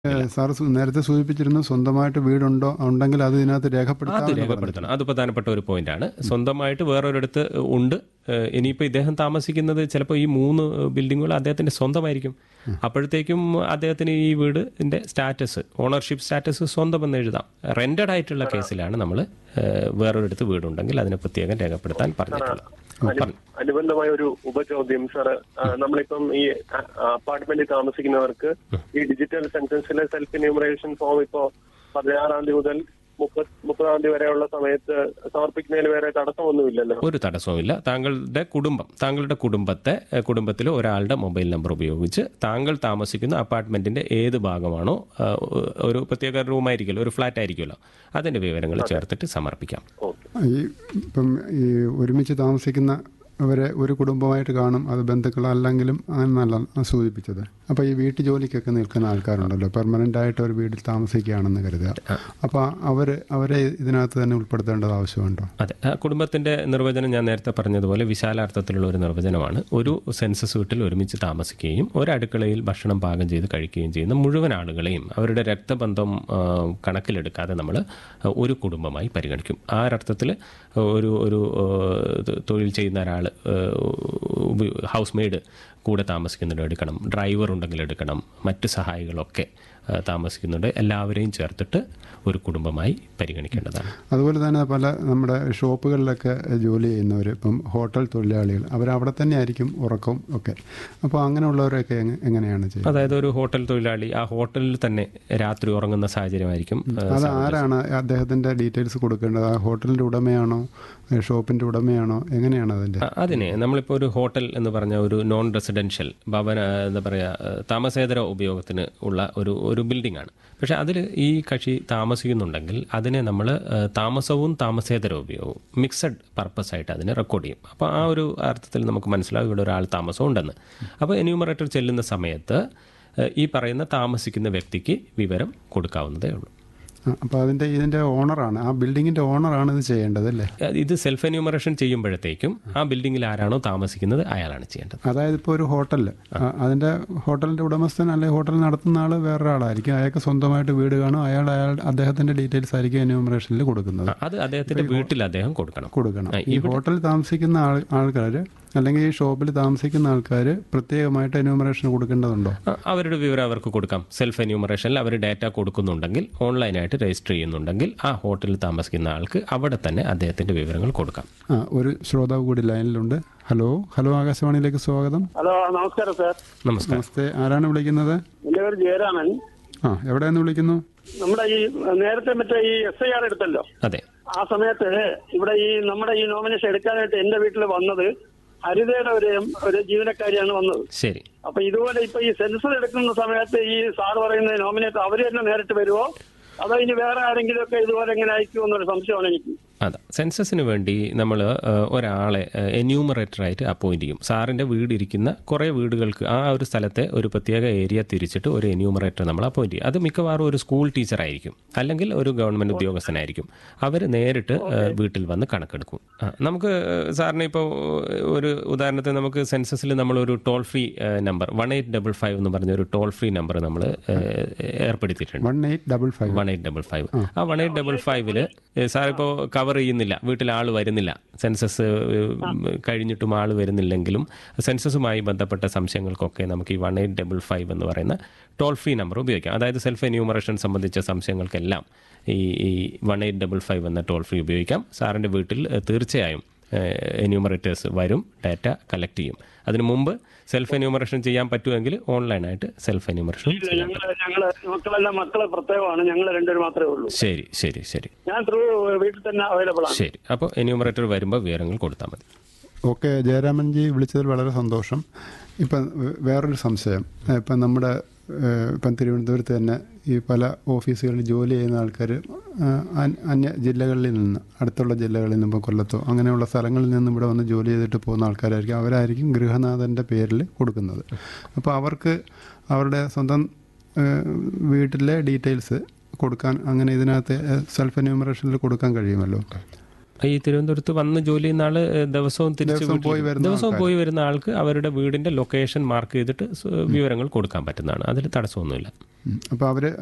ഏഹ് sir സു- നേരത്തെ സൂചിപ്പിച്ചിരുന്നു സ്വന്തമായിട്ട് വീടുണ്ടോ ഉണ്ടെങ്കിൽ അത് ഇതിനകത്ത് അത് രേഖപ്പെടുത്താം രേഖപ്പെടുത്തണം അത് പ്രധാനപ്പെട്ട ഒരു പോയിന്റാണ് സ്വന്തമായിട്ട് വേറൊരിടത്ത് ഉണ്ട് ഏഹ് ഇനിയിപ്പോൾ ഇദ്ദേഹം താമസിക്കുന്നത് ചിലപ്പോൾ ഈ മൂന്ന് ബിൽഡിങ്ങുകൾ അദ്ദേഹത്തിന്റെ സ്വന്തമായിരിക്കും അപ്പോഴത്തേക്കും അദ്ദേഹത്തിന് ഈ വീടിന്റെ സ്റ്റാറ്റസ് ഓണർഷിപ്പ് സ്റ്റാറ്റസ് സ്വന്തമെന്ന് എഴുതാം റെന്റഡ് ആയിട്ടുള്ള കേസിലാണ് നമ്മൾ വേറൊരിടത്ത് വീടുണ്ടെങ്കിൽ അതിനെ പ്രത്യേകം രേഖപ്പെടുത്താൻ പറഞ്ഞിട്ടുള്ളത് അനു- അനുബന്ധമായ ഒരു ഉപചോദ്യം സാർ നമ്മളിപ്പം ഈ അപ്പാർട്ട്മെന്റിൽ താമസിക്കുന്നവർക്ക് ഈ ഡിജിറ്റൽ സെൻസസിലെ സെൽഫ് എന്യൂമറേഷൻ ഫോം ഇപ്പോ പതിനാറാം തീയതി മുതൽ മുപ്പത് മുപ്പതാം തീയതി വരെയുള്ള സമയത്ത് സമർപ്പിക്കുന്നതിന് വേറെ തടസ്സമൊന്നുമില്ലല്ലോ ഒരു തടസ്സവുമില്ല താങ്കളുടെ കുടുംബം താങ്കളുടെ കുടുംബത്തെ ഏഹ് കുടുംബത്തിൽ ഒരാളുടെ മൊബൈൽ നമ്പർ ഉപയോഗിച്ച് താങ്കൾ താമസിക്കുന്ന അപ്പാർട്ട്മെന്റിന്റെ ഏത് ഭാഗമാണോ ഏഹ് ഒരു പ്രത്യേക റൂമായിരിക്കുമല്ലോ ഒരു ഫ്ലാറ്റ് ആയിരിക്കുമല്ലോ അതിന്റെ വിവരങ്ങൾ ചേർത്തിട്ട് സമർപ്പിക്കാം ഈ ഇപ്പം ഈ ഒരുമിച്ച് താമസിക്കുന്ന അവരെ ഒരു കുടുംബമായിട്ട് കാണും അത് ബന്ധുക്കളല്ലെങ്കിലും അങ്ങനല്ല സൂചിപ്പിച്ചത് അപ്പോൾ ഈ വീട്ടു ജോലിക്കൊക്കെ നിൽക്കുന്ന ആൾക്കാരുണ്ടല്ലോ പെർമനൻ്റ് ആയിട്ട് ഒരു വീട്ടിൽ താമസിക്കുകയാണെന്ന് കരുതുക അപ്പോൾ അവർ അവരെ ഇതിനകത്ത് തന്നെ ഉൾപ്പെടുത്തേണ്ടത് ആവശ്യമുണ്ടോ അതെ ആ കുടുംബത്തിന്റെ നിർവചനം ഞാൻ നേരത്തെ പറഞ്ഞതുപോലെ വിശാലാർത്ഥത്തിലുള്ള ഒരു നിർവചനമാണ് ഒരു സെൻസസ് വീട്ടിൽ ഒരുമിച്ച് താമസിക്കുകയും ഒരടുക്കളയിൽ ഭക്ഷണം പാകം ചെയ്ത് കഴിക്കുകയും ചെയ്യുന്ന മുഴുവൻ ആളുകളെയും അവരുടെ രക്തബന്ധം ആ, കണക്കിലെടുക്കാതെ നമ്മൾ ഒരു കുടുംബമായി പരിഗണിക്കും ആ ഒരർത്ഥത്തിൽ ഒരു ഒരു ആ, തൊഴിൽ ചെയ്യുന്ന ഒരാൾ ഹൗസ് മെയ്ഡ് കൂടെ താമസിക്കുന്നുണ്ട് എടുക്കണം ഡ്രൈവർ ഉണ്ടെങ്കിൽ എടുക്കണം മറ്റ് സഹായികളൊക്കെ ആ, താമസിക്കുന്നുണ്ട് എല്ലാവരെയും ചേർത്തിട്ട് ഒരു കുടുംബമായി പരിഗണിക്കേണ്ടതാണ് അതുപോലെ തന്നെ പല നമ്മുടെ ഷോപ്പുകളിലൊക്കെ ജോലി ചെയ്യുന്നവർ ഇപ്പം ഹോട്ടൽ തൊഴിലാളികൾ അവരവിടെ തന്നെ ആയിരിക്കും ഉറക്കം ഒക്കെ അപ്പോൾ അങ്ങനെയുള്ളവരൊക്കെ എങ്ങ- എങ്ങനെയാണ് ചെയ്യുന്നത് അതായത് ഒരു ഹോട്ടൽ തൊഴിലാളി ആ ഹോട്ടലിൽ തന്നെ രാത്രി ഉറങ്ങുന്ന സാഹചര്യമായിരിക്കും ഏഹ്, അത് ആരാണ് അദ്ദേഹത്തിൻ്റെ ഡീറ്റെയിൽസ് കൊടുക്കേണ്ടത് ആ ഹോട്ടലിൻ്റെ ഉടമയാണോ ഷോപ്പിൻ്റെ ഉടമയാണോ എങ്ങനെയാണ് അതിൻ്റെ അ- അതിനെ നമ്മളിപ്പോൾ ഒരു ഹോട്ടൽ എന്ന് പറഞ്ഞ ഒരു നോൺ റെസിഡൻഷ്യൽ ഭവന എന്താ പറയുക താമസേതര ഉപയോഗത്തിന് ഉള്ള ഒരു ഒരു ബിൽഡിംഗ് ആണ് പക്ഷേ അതിൽ ഈ കക്ഷി താമസിക്കുന്നുണ്ടെങ്കിൽ അതിനെ നമ്മൾ താമസവും താമസേതര ഉപയോഗവും മിക്സഡ് പർപ്പസ് ആയിട്ട് അതിനെ റെക്കോർഡ് ചെയ്യും അപ്പോൾ ആ ഒരു അർത്ഥത്തിൽ നമുക്ക് മനസ്സിലാവും ഇവിടെ ഒരാൾ താമസം ഉണ്ടെന്ന് അപ്പോൾ എന്യൂമറേറ്റർ ചെല്ലുന്ന സമയത്ത് ഏഹ്, ഈ പറയുന്ന താമസിക്കുന്ന വ്യക്തിക്ക് വിവരം കൊടുക്കാവുന്നതേ ഉള്ളൂ അപ്പോൾ അതിൻ്റെ ഇതിൻ്റെ ഓണറാണ് ആ ബിൽഡിങ്ങിൻ്റെ ഓണറാണ് ഇത് ചെയ്യേണ്ടത് അല്ലേ ഇത് സെൽഫ് എന്യൂമറേഷൻ ചെയ്യുമ്പോഴത്തേക്കും ആ ബിൽഡിങ്ങിൽ ആരാണോ താമസിക്കുന്നത് അയാളാണ് ചെയ്യേണ്ടത് അതായത് ഇപ്പോൾ ഒരു ഹോട്ടലിൽ അതിൻ്റെ ഹോട്ടലിൻ്റെ ഉടമസ്ഥൻ അല്ലെങ്കിൽ ഹോട്ടൽ നടത്തുന്ന ആൾ വേറൊരാളായിരിക്കും അയാൾക്ക് സ്വന്തമായിട്ട് വീട് കാണും അയാൾ അയാൾ അദ്ദേഹത്തിൻ്റെ ഡീറ്റെയിൽസ് ആയിരിക്കും എന്യൂമറേഷനിൽ കൊടുക്കുന്നത് അത് അദ്ദേഹത്തിന്റെ വീട്ടിൽ അദ്ദേഹം കൊടുക്കണം കൊടുക്കണം ഈ ഹോട്ടലിൽ താമസിക്കുന്ന ആൾ ആൾക്കാർ അല്ലെങ്കിൽ ഈ ഷോപ്പിൽ താമസിക്കുന്ന ആൾക്കാർ പ്രത്യേകമായിട്ട് എന്യൂമറേഷൻ കൊടുക്കേണ്ടതുണ്ടോ അ- അവരുടെ വിവരം അവർക്ക് കൊടുക്കാം സെൽഫ് എന്യൂമറേഷനിൽ അവർ ഡാറ്റ കൊടുക്കുന്നുണ്ടെങ്കിൽ ഓൺലൈനായിട്ട് രജിസ്റ്റർ ചെയ്യുന്നുണ്ടെങ്കിൽ ആ ഹോട്ടലിൽ താമസിക്കുന്ന ആൾക്ക് അവിടെ തന്നെ അദ്ദേഹത്തിന്റെ വിവരങ്ങൾ കൊടുക്കാം ആ ഒരു ശ്രോതാവ് കൂടി ലൈനിലുണ്ട് ഹലോ ഹലോ ആകാശവാണിയിലേക്ക് സ്വാഗതം ഹലോ നമസ്കാരം സാർ നമസ്കാരം നമസ്തേ ആരാണ് വിളിക്കുന്നത് എന്റെ പേര് ജയരാമൻ ആ എവിടെ നിന്ന് വിളിക്കുന്നു നമ്മുടെ ഈ നേരത്തെ മറ്റേ ഈ എസ് ഐ ആർ എടുത്തല്ലോ അതെ ആ സമയത്ത് ഇവിടെ ഈ നമ്മുടെ ഈ നോമിനേഷൻ എടുക്കാനായിട്ട് എന്റെ വീട്ടിൽ വന്നത് ഹരിതയുടെ ഒരു ഒരു ജീവനക്കാരിയാണ് വന്നത് ശരി അപ്പൊ ഇതുപോലെ ഇപ്പൊ ഈ സെൻസർ എടുക്കുന്ന സമയത്ത് ഈ സാർ പറയുന്ന നോമിനേറ്റ് അവര് തന്നെ നേരിട്ട് വരുമോ അതോ ഇനി വേറെ ആരെങ്കിലും ഒക്കെ ഇതുപോലെ എങ്ങനെ അയക്കുമോ എന്നൊരു സംശയമാണ് എനിക്ക് അതെ സെൻസസിന് വേണ്ടി നമ്മൾ ഒരാളെ എന്യൂമറേറ്റർ ആയിട്ട് അപ്പോയിന്റ് ചെയ്യും സാറിന്റെ വീട് ഇരിക്കുന്ന കുറേ വീടുകൾക്ക് ആ ഒരു സ്ഥലത്തെ ഒരു പ്രത്യേക ഏരിയ തിരിച്ചിട്ട് ഒരു എന്യൂമറേറ്റർ നമ്മൾ അപ്പോയിന്റ് ചെയ്യും അത് മിക്കവാറും ഒരു സ്കൂൾ ടീച്ചർ ആയിരിക്കും അല്ലെങ്കിൽ ഒരു ഗവൺമെന്റ് ഉദ്യോഗസ്ഥനായിരിക്കും അവർ നേരിട്ട് ഏഹ്, വീട്ടിൽ വന്ന് കണക്കെടുക്കും ആ, നമുക്ക് ഏഹ്, സാറിന് ഇപ്പോൾ ഒരു ഉദാഹരണത്തിന് നമുക്ക് സെൻസസിൽ നമ്മൾ ഒരു toll free number one eight double five എന്ന് പറഞ്ഞ ഒരു ടോൾ ഫ്രീ നമ്പർ നമ്മൾ ഏർപ്പെടുത്തിയിട്ടുണ്ട് one eight double five one eight double five ആ വൺ എയ്റ്റ് ഡബിൾ ഫൈവില് സാർ ഇപ്പോൾ കവർ ചെയ്യുന്നില്ല വീട്ടിൽ ആൾ വരുന്നില്ല സെൻസസ് കഴിഞ്ഞിട്ടും ആൾ വരുന്നില്ലെങ്കിലും സെൻസസുമായി ബന്ധപ്പെട്ട സംശയങ്ങൾക്കൊക്കെ നമുക്ക് ഈ വൺ എയ്റ്റ് ഡബിൾ ഫൈവ് എന്ന് പറയുന്ന ടോൾ ഫ്രീ നമ്പർ ഉപയോഗിക്കാം അതായത് സെൽഫ് എന്യൂമറേഷൻ സംബന്ധിച്ച സംശയങ്ങൾക്കെല്ലാം ഈ ഈ വൺ എയ്റ്റ് ഡബിൾ ഫൈവ് എന്ന ടോൾ ഫ്രീ ഉപയോഗിക്കാം സാറിൻ്റെ വീട്ടിൽ ഏഹ്, തീർച്ചയായും എന്യൂമറേറ്റേഴ്സ് വരും ഡാറ്റ കളക്ട് ചെയ്യും അതിനു മുമ്പ് സെൽഫ് എന്യൂമറേഷൻ ചെയ്യാൻ പറ്റുമെങ്കിൽ ഓൺലൈനായിട്ട് സെൽഫ് എന്യൂമറേഷൻ ചെയ്യാം ഞങ്ങള് ഞങ്ങള് മക്കളെല്ലാം മക്കളെ പ്രത്യേകമാണ് ഞങ്ങൾ രണ്ടുപേരും മാത്രമേ ഉള്ളൂ ശരി ശരി ശരി ഞാൻ ത്രൂ വീട്ടിൽ തന്നെ അവൈലബിൾ ആണ് ശരി അപ്പോൾ എന്യൂമറേറ്റർ വരുമ്പോൾ വിവരങ്ങൾ കൊടുത്താൽ മതി ഓക്കെ ജയരാമൻജി വിളിച്ചതിൽ വളരെ സന്തോഷം ഇപ്പം വേ- വേറൊരു സംശയം ഇപ്പം നമ്മുടെ ഏഹ്, ഇപ്പം തിരുവനന്തപുരത്ത് തന്നെ ഈ പല ഓഫീസുകളിൽ ജോലി ചെയ്യുന്ന ആൾക്കാർ അന്യ ജില്ലകളിൽ നിന്ന് അടുത്തുള്ള ജില്ലകളിൽ നിന്ന് ഇപ്പോൾ കൊല്ലത്തോ അങ്ങനെയുള്ള സ്ഥലങ്ങളിൽ നിന്ന് ഇവിടെ വന്ന് ജോലി ചെയ്തിട്ട് പോകുന്ന ആൾക്കാരായിരിക്കും അവരായിരിക്കും ഗൃഹനാഥൻ്റെ പേരിൽ കൊടുക്കുന്നത് അപ്പോൾ അവർക്ക് അവരുടെ സ്വന്തം ഏഹ്, വീട്ടിലെ ഡീറ്റെയിൽസ് കൊടുക്കാൻ അങ്ങനെ ഇതിനകത്ത് സെൽഫ് എന്യൂമറേഷനിൽ കൊടുക്കാൻ കഴിയുമല്ലോ ഈ തിരുവനന്തപുരത്ത് വന്ന് ജോലി ചെയ്യുന്ന ആള് ഏഹ്, ദിവസവും തിരിച്ച് ദിവസവും വീട്ടിൽ- പോയി വരുന്ന ദിവസവും പോയി വരുന്ന ആൾക്ക് അവരുടെ വീടിന്റെ ലൊക്കേഷൻ മാർക്ക് ചെയ്തിട്ട് സ് വിവരങ്ങൾ കൊടുക്കാൻ പറ്റുന്നതാണ് അതിൽ തടസ്സമൊന്നുമില്ല അപ്പോൾ അവർ